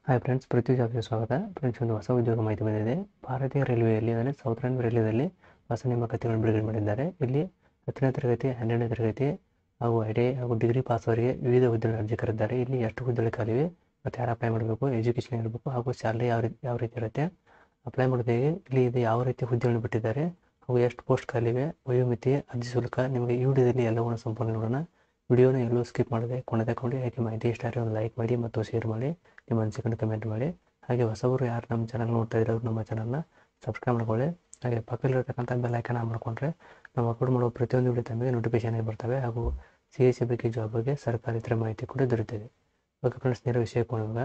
hi friends ಪೃಥ್ವಿ ಜಾಬ್ಗೆ ಸ್ವಾಗತ friends ಒಂದು ಹೊಸ ಉದ್ಯೋಗ ಮಾಹಿತಿ ಬಂದಿದೆ ಭಾರತೀಯ ರೈಲ್ವೆಯಲ್ಲಿ ಅಂದರೆ ಸೌತ್ರನ್ ರೈಲ್ವೆಯಲ್ಲಿ ಹೊಸ ನೇಮಕಾತಿಗಳನ್ನು ಬಿಡುಗಡೆ ಮಾಡಿದ್ದಾರೆ ಇಲ್ಲಿ ಹತ್ತನೇ ತರಗತಿ ಹನ್ನೆರಡನೇ ತರಗತಿ ಹಾಗೂ ಐ ಟಿ ಐ ಹಾಗೂ ಡಿಗ್ರಿ ಪಾಸ್ ಅವರಿಗೆ ವಿವಿಧ ಹುದ್ದೆಗಳ ಅರ್ಜಿ ಕರೆದಿದ್ದಾರೆ ಇಲ್ಲಿ ಎಷ್ಟು ಹುದ್ದೆಗಳು ಖಾಲಿವೆ ಮತ್ತು ಯಾರು ಅಪ್ಲೈ ಮಾಡಬೇಕು ಎಜುಕೇಷನ್ ಇರಬೇಕು ಹಾಗೂ ಸ್ಯಾಲ್ರಿ ಯಾವ ರೀತಿ ಯಾವ ರೀತಿ ಇರುತ್ತೆ ಅಪ್ಲೈ ಮಾಡೋದು ಹೇಗೆ ಇಲ್ಲಿ ಇದು ಯಾವ ರೀತಿ ಹುದ್ದೆಗಳನ್ನು ಬಿಟ್ಟಿದ್ದಾರೆ ಹಾಗೂ ಎಷ್ಟು ಪೋಸ್ಟ್ ಖಾಲಿವೆ ವಯೋಮಿತಿ ಅರ್ಜಿ ಶುಲ್ಕ ನಿಮಗೆ ಈ ವಿಡಿಯೋದಲ್ಲಿ ಎಲ್ಲವನ್ನು ಸಂಪೂರ್ಣ ನೋಡೋಣ ವಿಡಿಯೋನ ಎಲ್ಲೂ ಸ್ಕಿಪ್ ಮಾಡದೆ ಕೊನೆತಕೊಂಡು ಯಾಕೆ ಮಾಹಿತಿ ಇಷ್ಟ ಆದರೆ ಒಂದು ಲೈಕ್ ಮಾಡಿ ಮತ್ತು ಶೇರ್ ಮಾಡಿ ನಿಮ್ಮ ಅನಿಸಿಕೊಂಡು ಕಮೆಂಟ್ ಮಾಡಿ ಹಾಗೆ ಹೊಸಬರು ಯಾರು ನಮ್ಮ ಚಾನಲ್ ನೋಡ್ತಾ ಇದ್ದಾರೆ ನಮ್ಮ ಚಾನಲ್ನ ಸಬ್ಸ್ಕ್ರೈಬ್ ಮಾಡ್ಕೊಳ್ಳಿ ಹಾಗೆ ಪಕ್ಕದಲ್ಲಿರ್ತಕ್ಕಂಥ ಬೆಲ್ ಐಕನ್ ಆನ್ ಮಾಡ್ಕೊಂಡ್ರೆ ನಾವು ಅಪ್ಲೋಡ್ ಮಾಡೋ ಪ್ರತಿಯೊಂದು ವಿಡಿಯೋ ತಮಗೆ ನೋಟಿಫಿಕೇಶನ್ ಬರ್ತವೆ ಹಾಗೂ ಸಿ ಎಸ್ ಸಿ ಬಗ್ಗೆ ಜಾಬ್ ಬಗ್ಗೆ ಸರ್ಕಾರಿ ಇತರ ಮಾಹಿತಿ ಕೂಡ ದೊರೆತಿದೆ ಓಕೆ ಫ್ರೆಂಡ್ಸ್ ನೇರ ವಿಷಯಕ್ಕೆ ಹೋಗೋಣ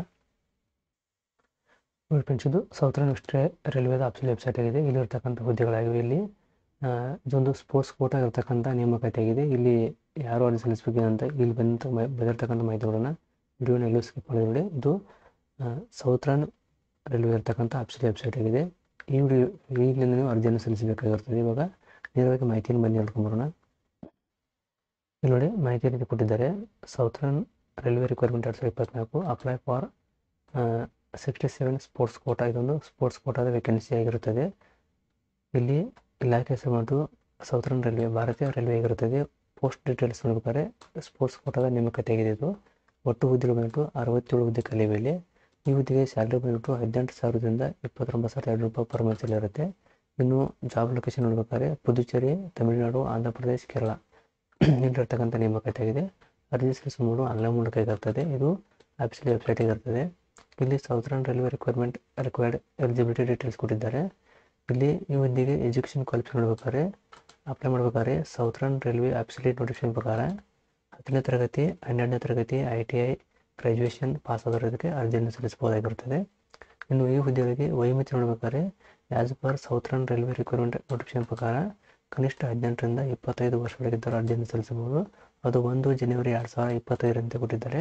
ನೋಡಿ ಫ್ರೆಂಡ್ಸ್ ಇದು ಸೌತ್ರನ್ ವೆಸ್ಟ್ರೇ ರೈಲ್ವೇದ ಆಫೀಸಿಯಲ್ ವೆಬ್ಸೈಟ್ ಆಗಿದೆ ಇಲ್ಲಿರ್ತಕ್ಕಂಥ ಹುದ್ದೆಗಳಾಗಿವೆ ಇಲ್ಲಿ ಆ, ಇದೊಂದು ಸ್ಪೋರ್ಟ್ಸ್ ಕೋಟ ಇರತಕ್ಕಂಥ ನೇಮಕಾತಿ ಆಗಿದೆ ಇಲ್ಲಿ ಯಾರು ಅರ್ಜಿ ಸಲ್ಲಿಸಬೇಕು ಅಂತ ಇಲ್ಲಿ ಬಂದ ಬಂದಿರತಕ್ಕಂಥ ಮಾಹಿತಿಗಳನ್ನ ವಿಡಿಯೋನ ಎಲ್ಲೂ ಸ್ಕಿಪ್ ಮಾಡಿ ನೋಡಿ ಇದು ಸೌತ್ರನ್ ರೈಲ್ವೆ ಇರ್ತಕ್ಕಂಥ ಆಫೀಸಿಯಲ್ ವೆಬ್ಸೈಟ್ ಆಗಿದೆ ಈ ವಿಡಿಯೋ ಇಲ್ಲಿಂದ ನೀವು ಅರ್ಜಿಯನ್ನು ಸಲ್ಲಿಸಬೇಕಾಗಿರ್ತದೆ ಇವಾಗ ನೇರವಾಗಿ ಮಾಹಿತಿಯನ್ನು ಬನ್ನಿ ಹೇಳ್ಕೊಂಬರೋಣ ಇಲ್ಲಿ ನೋಡಿ ಮಾಹಿತಿ ರೀತಿ ಕೊಟ್ಟಿದ್ದಾರೆ ಸೌತ್ರನ್ ರೈಲ್ವೆ ರಿಕ್ವೈರ್ಮೆಂಟ್ ಎರಡು ಸಾವಿರದ ಇಪ್ಪತ್ನಾಲ್ಕು apply for sixty seven sports quota ಇದೊಂದು ಸ್ಪೋರ್ಟ್ಸ್ ಕೋಟಾದ ವೇಕೆನ್ಸಿ ಆಗಿರುತ್ತದೆ ಇಲ್ಲಿ ಇಲಾಖೆ ಹೆಸರು ಬಂದು ಸೌತ್ರನ್ ರೈಲ್ವೆ ಭಾರತೀಯ ರೈಲ್ವೆ ಆಗಿರುತ್ತದೆ ಪೋಸ್ಟ್ ಡೀಟೇಲ್ಸ್ ನೋಡ್ಬೇಕಾದ್ರೆ ಸ್ಪೋರ್ಟ್ಸ್ ಕೋಟಾದ ನೇಮಕಾತಿ ಆಗಿದೆ ಇದು ಒಟ್ಟು ಹುದ್ದೆಗಳು ಬಂದ್ಬಿಟ್ಟು ಅರವತ್ತೇಳು ಹುದ್ದೆ ಖಾಲಿ ಇಲ್ಲಿ ಈ ಹುದ್ದೆಗೆ ಸ್ಯಾಲ್ರಿ ಬಂದ್ಬಿಟ್ಟು ಹದಿನೆಂಟು ಸಾವಿರದಿಂದ ಇಪ್ಪತ್ತೊಂಬತ್ತು ಸಾವಿರದ ಎರಡು ರೂಪಾಯಿ ಪರ್ ಮಂತ್ ಇರುತ್ತೆ ಇನ್ನು ಜಾಬ್ ಲೊಕೇಶನ್ ನೋಡ್ಬೇಕಾದ್ರೆ ಪುದುಚೇರಿ ತಮಿಳುನಾಡು ಆಂಧ್ರ ಪ್ರದೇಶ್ ಕೇರಳ ಇಲ್ಲಿರ್ತಕ್ಕಂಥ ನೇಮಕಾತಿ ಆಗಿದೆ ಅರ್ಜಿ ಸಲ್ಲಿಸುವ ಮೂರು ಆನ್ಲೈನ್ ಮೂಲಕ ಇರುತ್ತದೆ ಇದು ಆಫೀಸಿಯಲ್ ವೆಬ್ಸೈಟ್ ಇರುತ್ತದೆ ಇಲ್ಲಿ southern railway requirement required eligibility details ಕೊಟ್ಟಿದ್ದಾರೆ ಇಲ್ಲಿ ಈ ಹುದ್ದೆಗೆ ಎಜುಕೇಷನ್ ಕ್ವಾಲಿಫಿಕೇಷನ್ ನೋಡ್ಬೇಕಾದ್ರೆ ಅಪ್ಲೈ ಮಾಡ್ಬೇಕಾದ್ರೆ ಸೌತ್ರನ್ ರೈಲ್ವೆ ಆಫೀಸಿಯಲಿ ನೋಟಿಫಿಕೇಶನ್ ಪ್ರಕಾರ ಹತ್ತನೇ ತರಗತಿ ಹನ್ನೆರಡನೇ ತರಗತಿ I T I graduation pass ಆದವರಿಗೆ ಅರ್ಜಿಯನ್ನು ಸಲ್ಲಿಸಬಹುದಾಗಿರುತ್ತದೆ ಇನ್ನು ಈ ಹುದ್ದೆಗಳಿಗೆ ವಯೋಮಿತಿ ನೋಡ್ಬೇಕಾದ್ರೆ as per southern railway requirement notification ಪ್ರಕಾರ ಕನಿಷ್ಠ ಹದಿನೆಂಟರಿಂದ ಇಪ್ಪತ್ತೈದು ವರ್ಷದೊಳಗಿದ್ದರೂ ಅರ್ಜಿಯನ್ನು ಸಲ್ಲಿಸಬಹುದು ಅದು ಒಂದು ಜನವರಿ ಎರಡು ಸಾವಿರದ ಇಪ್ಪತ್ತೈದರಂತೆ ಕೊಟ್ಟಿದ್ದಾರೆ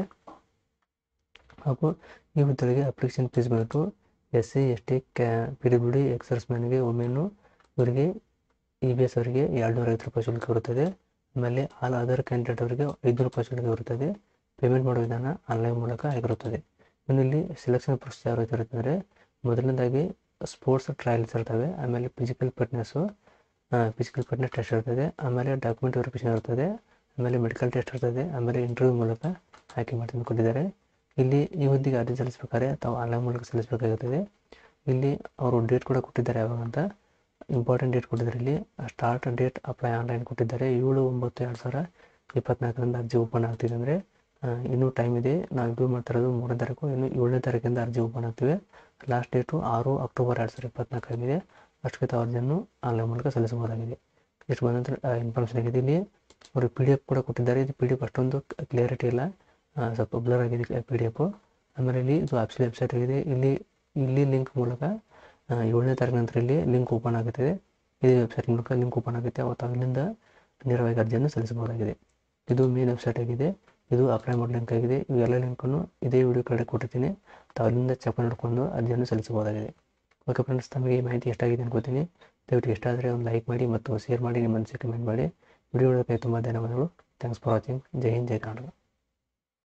ಹಾಗೂ ಈ ಹುದ್ದೆಗಳಿಗೆ ಅಪ್ಲಿಕೇಶನ್ ಫೀಸ್ ಬಂದ್ಬಿಟ್ಟು ಎಸ್ ಸಿ ಎಸ್ ಟಿ ಕ್ಯಾ ಪಿ ಡಬ್ಲ್ಯೂ ಡಿ ಎಕ್ಸರ್ಸ್ ಮ್ಯಾನ್ಗೆ ವುಮೆನ್ನು ಇವರಿಗೆ ಇ ಬಿ ಎಸ್ ಅವರಿಗೆ ಎರಡುನೂರ ಐವತ್ತು ರೂಪಾಯಿ ಶುಲ್ಕ ಇರುತ್ತದೆ ಆಮೇಲೆ ಆಲ್ ಅದರ್ ಕ್ಯಾಂಡಿಡೇಟ್ ಅವರಿಗೆ ಐದುನೂರು ರೂಪಾಯಿ ಶುಲ್ಕ ಇರುತ್ತದೆ ಪೇಮೆಂಟ್ ಮಾಡೋ ವಿಧಾನ ಆನ್ಲೈನ್ ಮೂಲಕ ಆಗಿರುತ್ತದೆ ಇನ್ನು ಇಲ್ಲಿ ಸೆಲೆಕ್ಷನ್ ಪ್ರೊಸೆಸ್ ಯಾವ ರೀತಿ ಇರುತ್ತೆ ಅಂದರೆ ಮೊದಲನೇದಾಗಿ ಸ್ಪೋರ್ಟ್ಸ್ ಟ್ರಯಲ್ಸ್ ಇರ್ತವೆ ಆಮೇಲೆ physical fitness physical fitness test ಇರ್ತದೆ ಆಮೇಲೆ ಡಾಕ್ಯುಮೆಂಟ್ ವೆರಿಫಿಕೇಷನ್ ಇರ್ತದೆ ಆಮೇಲೆ ಮೆಡಿಕಲ್ ಟೆಸ್ಟ್ ಇರ್ತದೆ ಆಮೇಲೆ ಇಂಟರ್ವ್ಯೂ ಮೂಲಕ ಆಯ್ಕೆ ಮಾಡಿ ಕೊಟ್ಟಿದ್ದಾರೆ ಇಲ್ಲಿ ಈ ಹುದ್ದೆಗೆ ಅರ್ಜಿ ಸಲ್ಲಿಸಬೇಕಾದ್ರೆ ತಾವು ಆನ್ಲೈನ್ ಮೂಲಕ ಸಲ್ಲಿಸಬೇಕಾಗುತ್ತದೆ ಇಲ್ಲಿ ಅವರು ಡೇಟ್ ಕೂಡ ಕೊಟ್ಟಿದ್ದಾರೆ ಯಾವಾಗ ಅಂತ ಇಂಪಾರ್ಟೆಂಟ್ ಡೇಟ್ ಕೊಟ್ಟಿದ್ದಾರೆ ಇಲ್ಲಿ ಸ್ಟಾರ್ಟ್ ಡೇಟ್ ಅಪ್ಲೈ ಆನ್ಲೈನ್ ಕೊಟ್ಟಿದ್ದಾರೆ ಏಳು ಒಂಬತ್ತು ಎರಡು ಸಾವಿರ ಇಪ್ಪತ್ನಾಲ್ಕರಿಂದ ಅರ್ಜಿ ಓಪನ್ ಆಗ್ತಿದೆ ಅಂದರೆ ಇನ್ನೂ ಟೈಮ್ ಇದೆ ನಾವು ಇದು ಮಾಡ್ತಾ ಇರೋದು ಮೂರನೇ ತಾರೀಕು ಇನ್ನು ಏಳನೇ ತಾರೀಕಿಂದ ಅರ್ಜಿ ಓಪನ್ ಆಗ್ತಿವೆ ಲಾಸ್ಟ್ ಡೇಟು ಆರು ಅಕ್ಟೋಬರ್ ಎರಡು ಸಾವಿರದ ಇಪ್ಪತ್ನಾಲ್ಕು ಆಗಿದೆ ಅಷ್ಟಕ್ಕೆ ತಾವು ಅರ್ಜಿಯನ್ನು ಆನ್ಲೈನ್ ಮೂಲಕ ಸಲ್ಲಿಸಬಹುದಾಗಿದೆ ಇಷ್ಟು ಬಂದಂಥ ಇನ್ಫಾರ್ಮೇಷನ್ ಆಗಿದೆ ಇಲ್ಲಿ ಅವರು ಪಿ ಡಿ ಎಫ್ ಕೂಡ ಕೊಟ್ಟಿದ್ದಾರೆ ಇದು ಪಿ ಡಿ ಎಫ್ ಅಷ್ಟೊಂದು ಕ್ಲಿಯರಿಟಿ ಇಲ್ಲ ಆ, ಸ್ವಲ್ಪ ಬ್ಲರ್ ಆಗಿದೆ ಪಿ ಡಿ ಎಫ್ ಆಮೇಲೆ ಇಲ್ಲಿ ಇದು ಆಫೀಸಿಯಲ್ ವೆಬ್ಸೈಟ್ ಆಗಿದೆ ಇಲ್ಲಿ ಇಲ್ಲಿ ಲಿಂಕ್ ಮೂಲಕ ಆ, ಏಳನೇ ತಾರೀಕು ನಂತರ ಇಲ್ಲಿ ಲಿಂಕ್ ಓಪನ್ ಆಗುತ್ತದೆ ಇದೇ ವೆಬ್ಸೈಟ್ ಮೂಲಕ ಲಿಂಕ್ ಓಪನ್ ಆಗುತ್ತೆ ಅವತ್ತು ಅಲ್ಲಿಂದ ನೇರವಾಗಿ ಅರ್ಜಿಯನ್ನು ಸಲ್ಲಿಸಬಹುದಾಗಿದೆ ಇದು ಮೇನ್ ವೆಬ್ಸೈಟ್ ಆಗಿದೆ ಇದು ಅಪ್ಲೈ ಮಾಡೋ ಲಿಂಕ್ ಆಗಿದೆ ಇವೆಲ್ಲ ಲಿಂಕನ್ನು ಇದೇ ವಿಡಿಯೋ ಕೆಳಗಡೆ ಕೊಟ್ಟಿರ್ತೀನಿ ತಾವು ಅಲ್ಲಿಂದ ಚೆಕ್ ಮಾಡಿಕೊಂಡು ಅರ್ಜಿಯನ್ನು ಸಲ್ಲಿಸಬಹುದಾಗಿದೆ ಓಕೆ ಫ್ರೆಂಡ್ಸ್ ತಮಗೆ ಈ ಮಾಹಿತಿ ಎಷ್ಟಾಗಿದೆ ಅನ್ಕೋತೀನಿ ದಯವಿಟ್ಟು ಇಷ್ಟ ಆದರೆ ಒಂದು ಲೈಕ್ ಮಾಡಿ ಮತ್ತು ಶೇರ್ ಮಾಡಿ ನಿಮ್ಮ ಮನಸ್ಸಿಗೆ ಕಮೆಂಟ್ ಮಾಡಿ ವಿಡಿಯೋ ನೋಡೋದಕ್ಕೆ ತುಂಬ ಧನ್ಯವಾದಗಳು ಥ್ಯಾಂಕ್ಸ್ ಫಾರ್ ವಾಚಿಂಗ್ ಜೈ ಹಿಂದ್ ಜೈ ಕರ್ನಾಟಕ